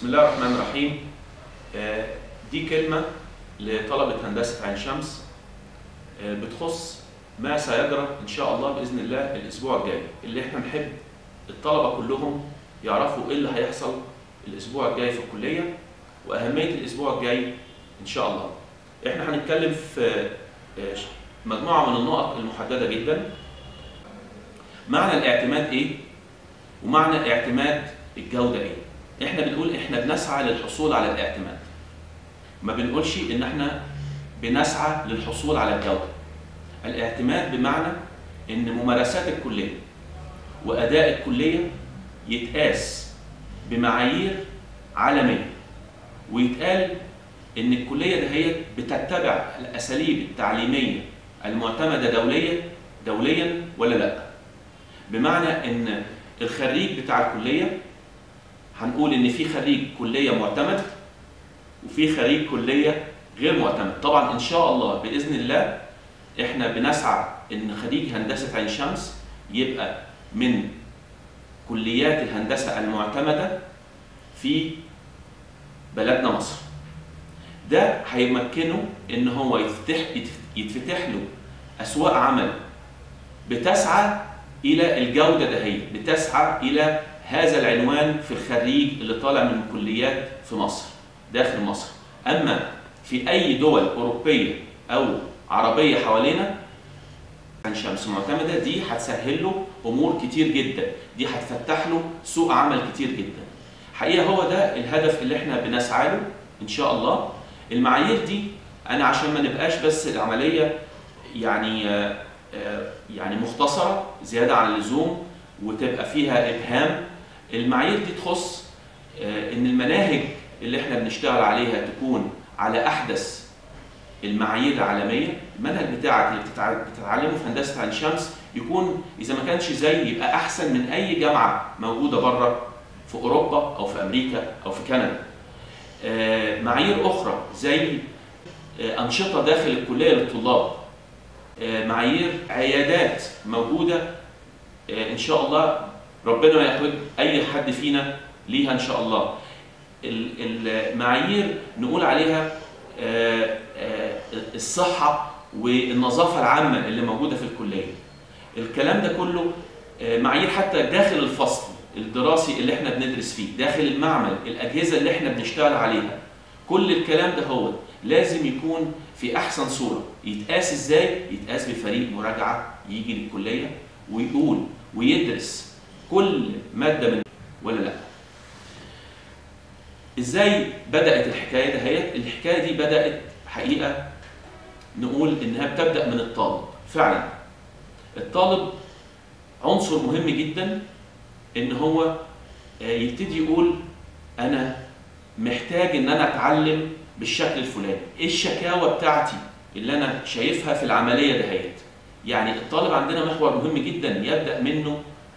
بسم الله الرحمن الرحيم آه، دي كلمة لطلبة هندسة عين شمس آه، بتخص ما سيجرى إن شاء الله بإذن الله الأسبوع الجاي اللي إحنا نحب الطلبة كلهم يعرفوا إيه اللي هيحصل الأسبوع الجاي في الكلية وأهمية الأسبوع الجاي إن شاء الله. إحنا هنتكلم في آه، مجموعة من النقط المحددة جدا. معنى الاعتماد إيه؟ ومعنى اعتماد الجودة إيه؟ احنا بنقول احنا بنسعى للحصول على الاعتماد ما بنقولش ان احنا بنسعى للحصول على الجوده الاعتماد بمعنى ان ممارسات الكليه واداء الكليه يتقاس بمعايير عالميه ويتقال ان الكليه دهيت بتتبع الاساليب التعليميه المعتمده دوليا دوليا ولا لا بمعنى ان الخريج بتاع الكليه هنقول ان في خريج كليه معتمد وفي خريج كليه غير معتمد طبعا ان شاء الله باذن الله احنا بنسعى ان خريج هندسه عين شمس يبقى من كليات الهندسه المعتمده في بلدنا مصر ده هيمكنه ان هو يفتح يتفتح له اسواق عمل بتسعى الى الجوده دهية بتسعى الى هذا العنوان في الخريج اللي طالع من الكليات في مصر داخل مصر اما في اي دول اوروبيه او عربيه حوالينا عن شمس معتمده دي هتسهل له امور كتير جدا دي هتفتح له سوق عمل كتير جدا حقيقه هو ده الهدف اللي احنا بنسعى له ان شاء الله المعايير دي انا عشان ما نبقاش بس العمليه يعني يعني مختصره زياده عن اللزوم وتبقى فيها ابهام المعايير دي تخص ان المناهج اللي احنا بنشتغل عليها تكون على احدث المعايير العالميه المنهج بتاعك اللي بتتعلمه في هندسه عين شمس يكون اذا ما كانش زي يبقى احسن من اي جامعه موجوده بره في اوروبا او في امريكا او في كندا معايير اخرى زي انشطه داخل الكليه للطلاب معايير عيادات موجوده ان شاء الله ربنا ما يحوج اي حد فينا ليها ان شاء الله المعايير نقول عليها الصحه والنظافه العامه اللي موجوده في الكليه الكلام ده كله معايير حتى داخل الفصل الدراسي اللي احنا بندرس فيه داخل المعمل الاجهزه اللي احنا بنشتغل عليها كل الكلام ده هو لازم يكون في احسن صوره يتقاس ازاي يتقاس بفريق مراجعه يجي للكليه ويقول ويدرس كل ماده من ولا لا ازاي بدات الحكايه دهيت الحكايه دي بدات حقيقه نقول انها بتبدا من الطالب فعلا الطالب عنصر مهم جدا ان هو يبتدي يقول انا محتاج ان انا اتعلم بالشكل الفلاني ايه الشكاوى بتاعتي اللي انا شايفها في العمليه دهيت يعني الطالب عندنا محور مهم جدا يبدا منه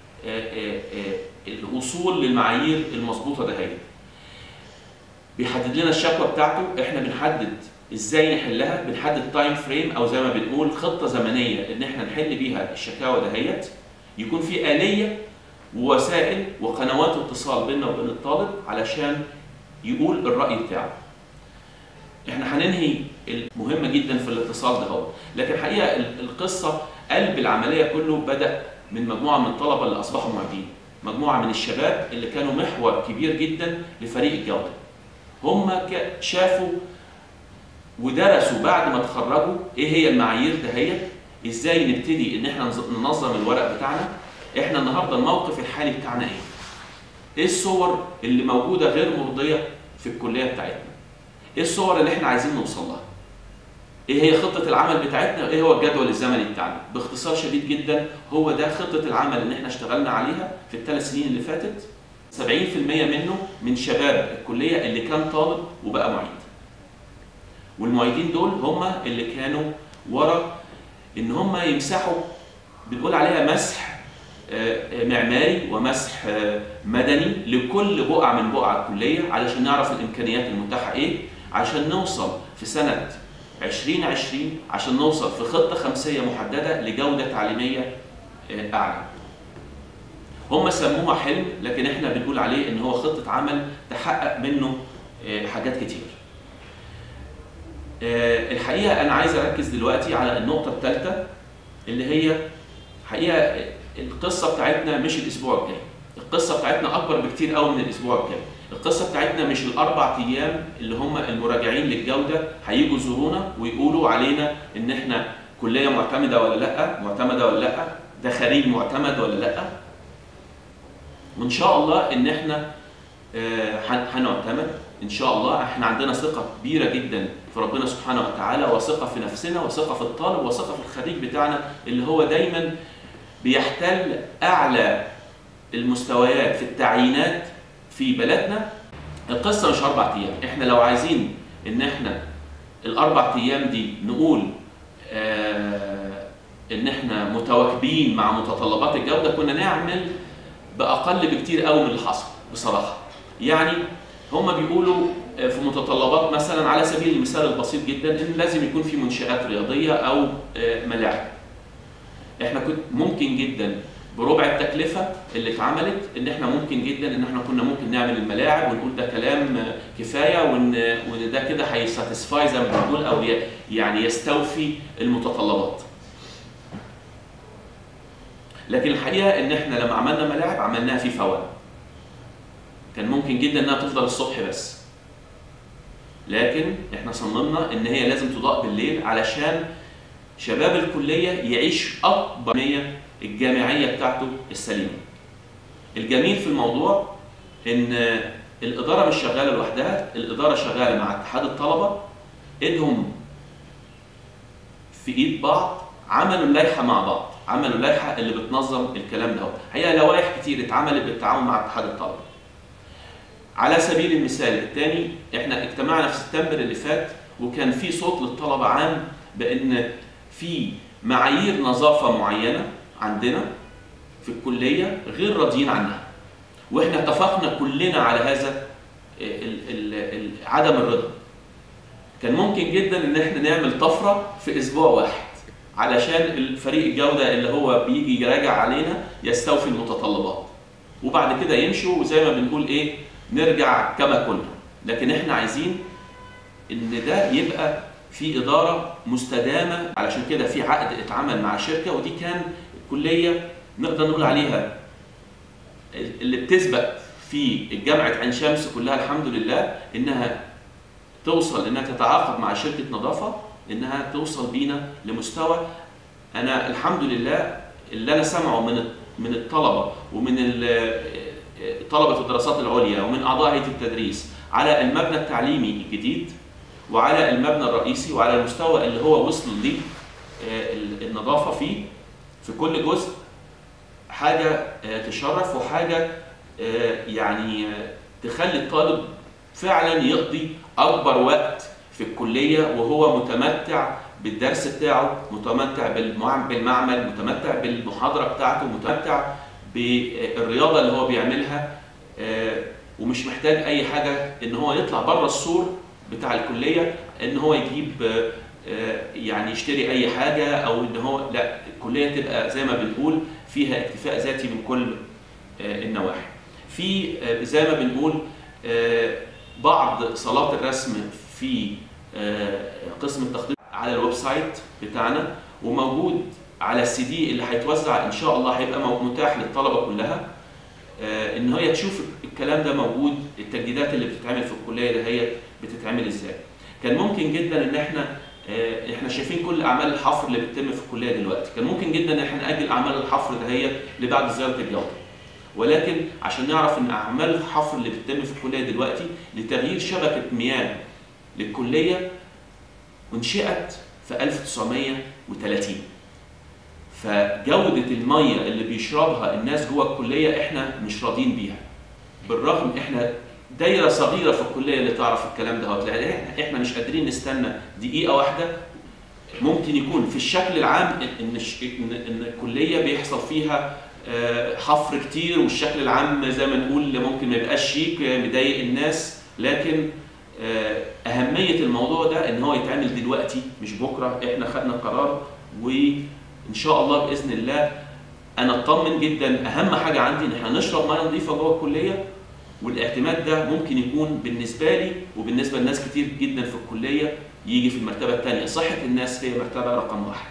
الوصول للمعايير المظبوطه دهيت بيحدد لنا الشكوى بتاعته احنا بنحدد ازاي نحلها بنحدد تايم فريم او زي ما بنقول خطه زمنيه ان احنا نحل بيها الشكاوى دهيت يكون في اليه ووسائل وقنوات اتصال بيننا وبين الطالب علشان يقول الراي بتاعه احنا هننهي المهمه جدا في الاتصال ده هو لكن حقيقه القصه قلب العمليه كله بدا من مجموعه من الطلبه اللي اصبحوا معيدين مجموعه من الشباب اللي كانوا محور كبير جدا لفريق الجوده هم شافوا ودرسوا بعد ما اتخرجوا ايه هي المعايير دهيت ازاي نبتدي ان احنا ننظم الورق بتاعنا احنا النهارده الموقف الحالي بتاعنا ايه ايه الصور اللي موجوده غير مرضيه في الكليه بتاعتنا ايه الصور اللي احنا عايزين نوصل لها ايه هي خطه العمل بتاعتنا وايه هو الجدول الزمني بتاعنا باختصار شديد جدا هو ده خطه العمل اللي احنا اشتغلنا عليها في الثلاث سنين اللي فاتت 70% منه من شباب الكليه اللي كان طالب وبقى معيد والمعيدين دول هم اللي كانوا ورا ان هم يمسحوا بنقول عليها مسح معماري ومسح مدني لكل بقعه من بقع الكليه علشان نعرف الامكانيات المتاحه ايه عشان نوصل في سنه 2020 عشان نوصل في خطه خمسيه محدده لجوده تعليميه اعلى. هم سموها حلم لكن احنا بنقول عليه ان هو خطه عمل تحقق منه آه، حاجات كتير آه، الحقيقه انا عايز اركز دلوقتي على النقطه الثالثه اللي هي حقيقه القصه بتاعتنا مش الاسبوع الجاي القصه بتاعتنا اكبر بكتير قوي من الاسبوع الجاي القصه بتاعتنا مش الاربع ايام اللي هم المراجعين للجوده هيجوا يزورونا ويقولوا علينا ان احنا كليه معتمده ولا لا معتمده ولا لا ده خريج معتمد ولا لا وان شاء الله ان احنا آه، هن- هنعتمد ان شاء الله احنا عندنا ثقه كبيره جدا في ربنا سبحانه وتعالى وثقه في نفسنا وثقه في الطالب وثقه في الخريج بتاعنا اللي هو دايما بيحتل اعلى المستويات في التعيينات في بلدنا القصه مش اربع ايام احنا لو عايزين ان احنا الاربع ايام دي نقول آه ان احنا متواكبين مع متطلبات الجوده كنا نعمل باقل بكتير قوي من اللي حصل بصراحه يعني هم بيقولوا آه، في متطلبات مثلا على سبيل المثال البسيط جدا ان لازم يكون في منشات رياضيه او آه، ملاعب احنا كنت ممكن جدا بربع التكلفه اللي اتعملت ان احنا ممكن جدا ان احنا كنا ممكن نعمل الملاعب ونقول ده كلام آه، كفايه وان وان ده كده هيساتسفاي زي ما بنقول او ي- يعني يستوفي المتطلبات. لكن الحقيقه ان احنا لما عملنا ملاعب عملناها في فوائد. كان ممكن جدا انها تفضل الصبح بس. لكن احنا صممنا ان هي لازم تضاء بالليل علشان شباب الكليه يعيش اكبر نيه الجامعيه بتاعته السليمه. الجميل في الموضوع ان الاداره مش شغاله لوحدها، الاداره شغاله مع اتحاد الطلبه انهم في ايد بعض عملوا اللائحه مع بعض، عملوا اللائحه اللي بتنظم الكلام ده. هي لوائح كتير اتعملت بالتعاون مع اتحاد الطلبه. على سبيل المثال الثاني احنا اجتمعنا في سبتمبر اللي فات وكان في صوت للطلبه عام بان في معايير نظافه معينه عندنا في الكليه غير راضيين عنها. واحنا اتفقنا كلنا على هذا ال- ال- ال- عدم الرضا. كان ممكن جدا ان احنا نعمل طفره في اسبوع واحد علشان الفريق الجوده اللي هو بيجي يراجع علينا يستوفي المتطلبات. وبعد كده يمشوا وزي ما بنقول ايه نرجع كما كنا لكن احنا عايزين ان ده يبقى في اداره مستدامه علشان كده في عقد اتعمل مع شركه ودي كان الكليه نقدر نقول عليها اللي بتسبق في جامعه عين شمس كلها الحمد لله انها توصل انها تتعاقد مع شركه نظافه انها توصل بينا لمستوى انا الحمد لله اللي انا سامعه من من الطلبه ومن ال- طلبه الدراسات العليا ومن اعضاء هيئه التدريس على المبنى التعليمي الجديد وعلى المبنى الرئيسي وعلى المستوى اللي هو وصل ليه آه، ال- النظافه فيه في كل جزء حاجه آه، تشرف وحاجه آه، يعني آه، تخلي الطالب فعلا يقضي اكبر وقت في الكليه وهو متمتع بالدرس بتاعه متمتع بالمع- بالمعمل متمتع بالمحاضره بتاعته متمتع بالرياضه اللي هو بيعملها آه، ومش محتاج اي حاجه ان هو يطلع بره السور بتاع الكليه ان هو يجيب آه، آه، يعني يشتري اي حاجه او ان هو لا الكليه تبقى زي ما بنقول فيها اكتفاء ذاتي من كل آه، النواحي. في آه، زي ما بنقول آه، بعض صالات الرسم في آه، قسم التخطيط على الويب سايت بتاعنا وموجود على السي دي اللي هيتوزع ان شاء الله هيبقى مو- متاح للطلبه كلها آه، ان هي تشوف الكلام ده موجود التجديدات اللي بتتعمل في الكليه ده هي بتتعمل ازاي كان ممكن جدا ان احنا آه، احنا شايفين كل اعمال الحفر اللي بتتم في الكليه دلوقتي كان ممكن جدا ان احنا ناجل اعمال الحفر دهيت لبعد زياره الجوده ولكن عشان نعرف ان اعمال الحفر اللي بتتم في الكليه دلوقتي لتغيير شبكه مياه للكليه انشئت في 1930 فجودة المية اللي بيشربها الناس جوه الكلية احنا مش راضيين بيها. بالرغم احنا دايرة صغيرة في الكلية اللي تعرف الكلام ده هتلاقي احنا احنا مش قادرين نستنى دقيقة واحدة ممكن يكون في الشكل العام ان الش- ان ان الكلية بيحصل فيها آه، حفر كتير والشكل العام زي ما نقول ممكن ما يبقاش شيك آه، مضايق الناس لكن آه، أهمية الموضوع ده إن هو يتعمل دلوقتي مش بكرة إحنا خدنا قرار وإن شاء الله بإذن الله انا اطمن جدا اهم حاجه عندي ان احنا نشرب ميه نظيفه جوه الكليه والاعتماد ده ممكن يكون بالنسبه لي وبالنسبه لناس كتير جدا في الكليه يجي في المرتبه الثانيه صحه الناس هي مرتبه رقم واحد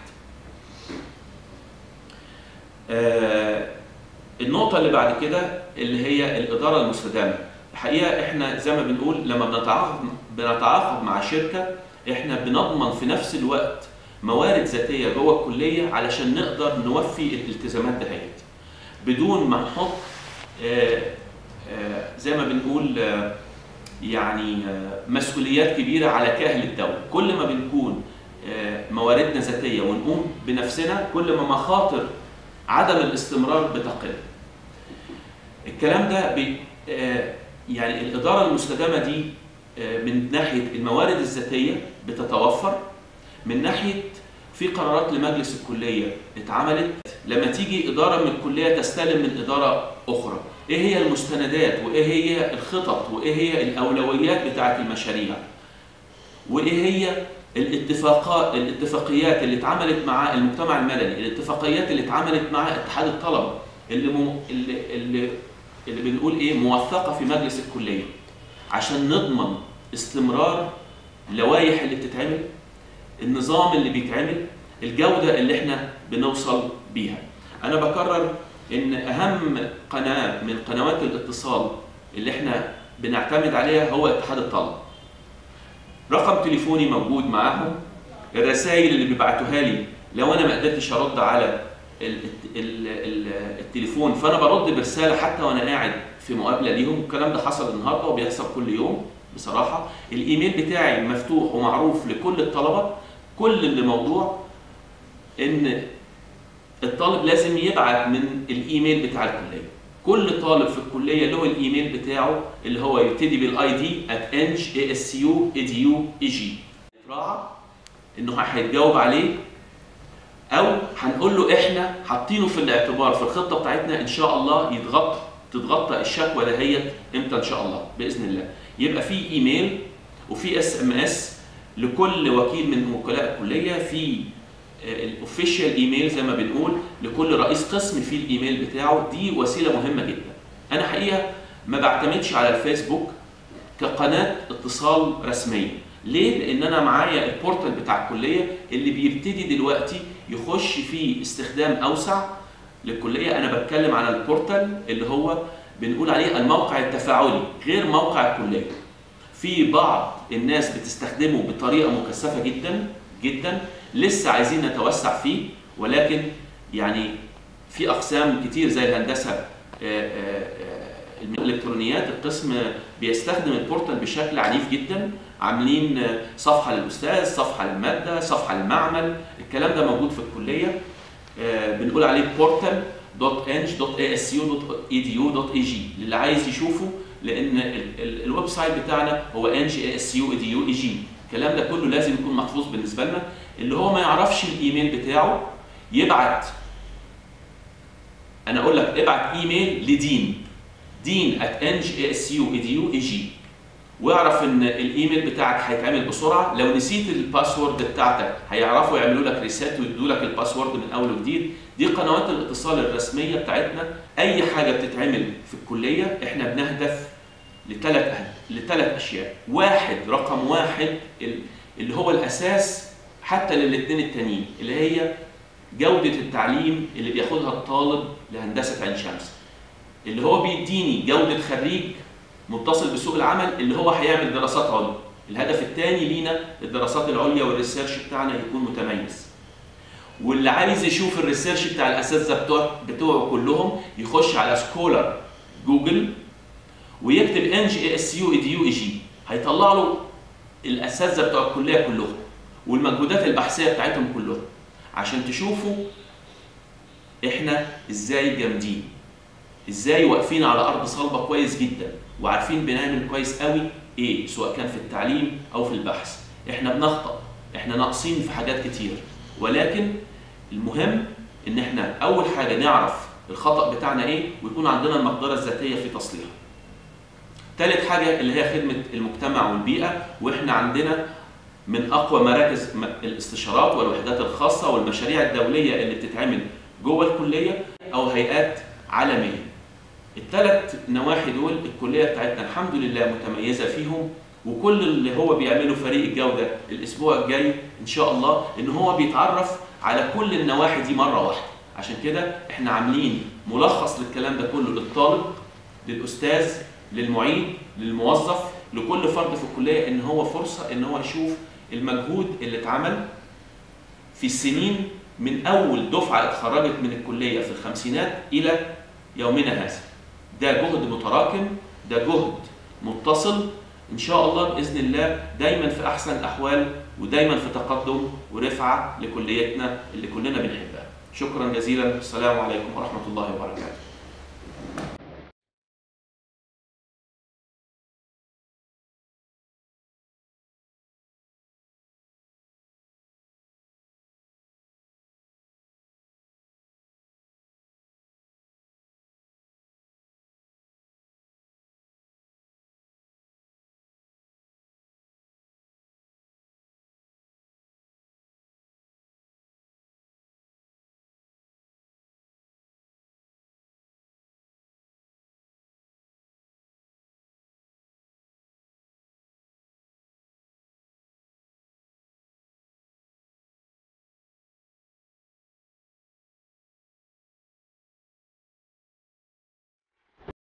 آه النقطة اللي بعد كده اللي هي الإدارة المستدامة. الحقيقة إحنا زي ما بنقول لما بنتعاقد بنتعاقد مع شركة إحنا بنضمن في نفس الوقت موارد ذاتية جوه الكلية علشان نقدر نوفي الالتزامات دهيت. بدون ما نحط آه آه زي ما بنقول آه يعني مسؤوليات كبيرة على كاهل الدولة. كل ما بنكون مواردنا ذاتية ونقوم بنفسنا كل ما مخاطر عدم الاستمرار بتقل. الكلام ده بي يعني الإدارة المستدامة دي من ناحية الموارد الذاتية بتتوفر من ناحية في قرارات لمجلس الكلية اتعملت لما تيجي إدارة من الكلية تستلم من إدارة أخرى إيه هي المستندات وإيه هي الخطط وإيه هي الأولويات بتاعة المشاريع وإيه هي الاتفاقات الاتفاقيات اللي اتعملت مع المجتمع المدني الاتفاقيات اللي اتعملت مع اتحاد الطلبة اللي, مو اللي, اللي اللي بنقول ايه موثقه في مجلس الكليه عشان نضمن استمرار اللوائح اللي بتتعمل النظام اللي بيتعمل الجوده اللي احنا بنوصل بيها انا بكرر ان اهم قناه من قنوات الاتصال اللي احنا بنعتمد عليها هو اتحاد الطلبه رقم تليفوني موجود معاهم الرسائل اللي بيبعتوها لي لو انا ما قدرتش ارد على التليفون فانا برد برساله حتى وانا قاعد في مقابله ليهم والكلام ده حصل النهارده وبيحصل كل يوم بصراحه الايميل بتاعي مفتوح ومعروف لكل الطلبه كل اللي موضوع ان الطالب لازم يبعت من الايميل بتاع الكليه كل طالب في الكليه له الايميل بتاعه اللي هو يبتدي بالاي دي @ng_asu_edu_eg راعى انه هيتجاوب عليه او هنقول له احنا حاطينه في الاعتبار في الخطه بتاعتنا ان شاء الله يتغطى تتغطى الشكوى دهيت امتى ان شاء الله باذن الله يبقى في ايميل وفي اس ام اس لكل وكيل من وكلاء الكليه في الاوفيشال ايميل زي ما بنقول لكل رئيس قسم في الايميل بتاعه دي وسيله مهمه جدا انا حقيقه ما بعتمدش على الفيسبوك كقناه اتصال رسميه ليه؟ لأن أنا معايا البورتال بتاع الكلية اللي بيبتدي دلوقتي يخش فيه استخدام أوسع للكلية، أنا بتكلم على البورتال اللي هو بنقول عليه الموقع التفاعلي غير موقع الكلية. في بعض الناس بتستخدمه بطريقة مكثفة جدا جدا لسه عايزين نتوسع فيه ولكن يعني في أقسام كتير زي الهندسة الالكترونيات القسم بيستخدم البورتال بشكل عنيف جدا عاملين صفحه للاستاذ صفحه للماده صفحه للمعمل الكلام ده موجود في الكليه بنقول عليه بورتال دوت انج دوت اي اس يو دوت اي دي يو دوت اي جي للي عايز يشوفه لان الويب سايت بتاعنا هو انج اي اس يو اي دي يو اي جي الكلام ده كله لازم يكون محفوظ بالنسبه لنا اللي هو ما يعرفش الايميل بتاعه يبعت انا اقول لك ابعت ايميل لدين دين at ng واعرف ان الايميل بتاعك هيتعمل بسرعه لو نسيت الباسورد بتاعتك هيعرفوا يعملوا لك ريسيت ويدوا لك الباسورد من اول وجديد دي قنوات الاتصال الرسميه بتاعتنا اي حاجه بتتعمل في الكليه احنا بنهدف لثلاث لثلاث اشياء واحد رقم واحد اللي هو الاساس حتى للاثنين التانيين اللي هي جوده التعليم اللي بياخدها الطالب لهندسه عين شمس اللي هو بيديني جوده خريج متصل بسوق العمل اللي هو هيعمل دراسات عليا الهدف الثاني لينا الدراسات العليا والريسيرش بتاعنا يكون متميز واللي عايز يشوف الريسيرش بتاع الاساتذه بتوع بتوعه كلهم يخش على سكولر جوجل ويكتب ان جي اس يو اي دي يو اي جي هيطلع له الاساتذه بتوع الكليه كلهم والمجهودات البحثيه بتاعتهم كلهم عشان تشوفوا احنا ازاي جامدين ازاي واقفين على ارض صلبه كويس جدا وعارفين بنعمل كويس قوي ايه سواء كان في التعليم او في البحث احنا بنخطأ احنا ناقصين في حاجات كتير ولكن المهم ان احنا اول حاجه نعرف الخطأ بتاعنا ايه ويكون عندنا المقدره الذاتيه في تصليحه ثالث حاجه اللي هي خدمه المجتمع والبيئه واحنا عندنا من اقوى مراكز الاستشارات والوحدات الخاصه والمشاريع الدوليه اللي بتتعمل جوه الكليه او هيئات عالميه الثلاث نواحي دول الكليه بتاعتنا الحمد لله متميزه فيهم وكل اللي هو بيعمله فريق الجوده الاسبوع الجاي ان شاء الله ان هو بيتعرف على كل النواحي دي مره واحده عشان كده احنا عاملين ملخص للكلام ده كله للطالب للاستاذ للمعيد للموظف لكل فرد في الكليه ان هو فرصه ان هو يشوف المجهود اللي اتعمل في السنين من اول دفعه اتخرجت من الكليه في الخمسينات الى يومنا هذا ده جهد متراكم ده جهد متصل ان شاء الله باذن الله دايما في احسن الاحوال ودايما في تقدم ورفعه لكليتنا اللي كلنا بنحبها شكرا جزيلا السلام عليكم ورحمه الله وبركاته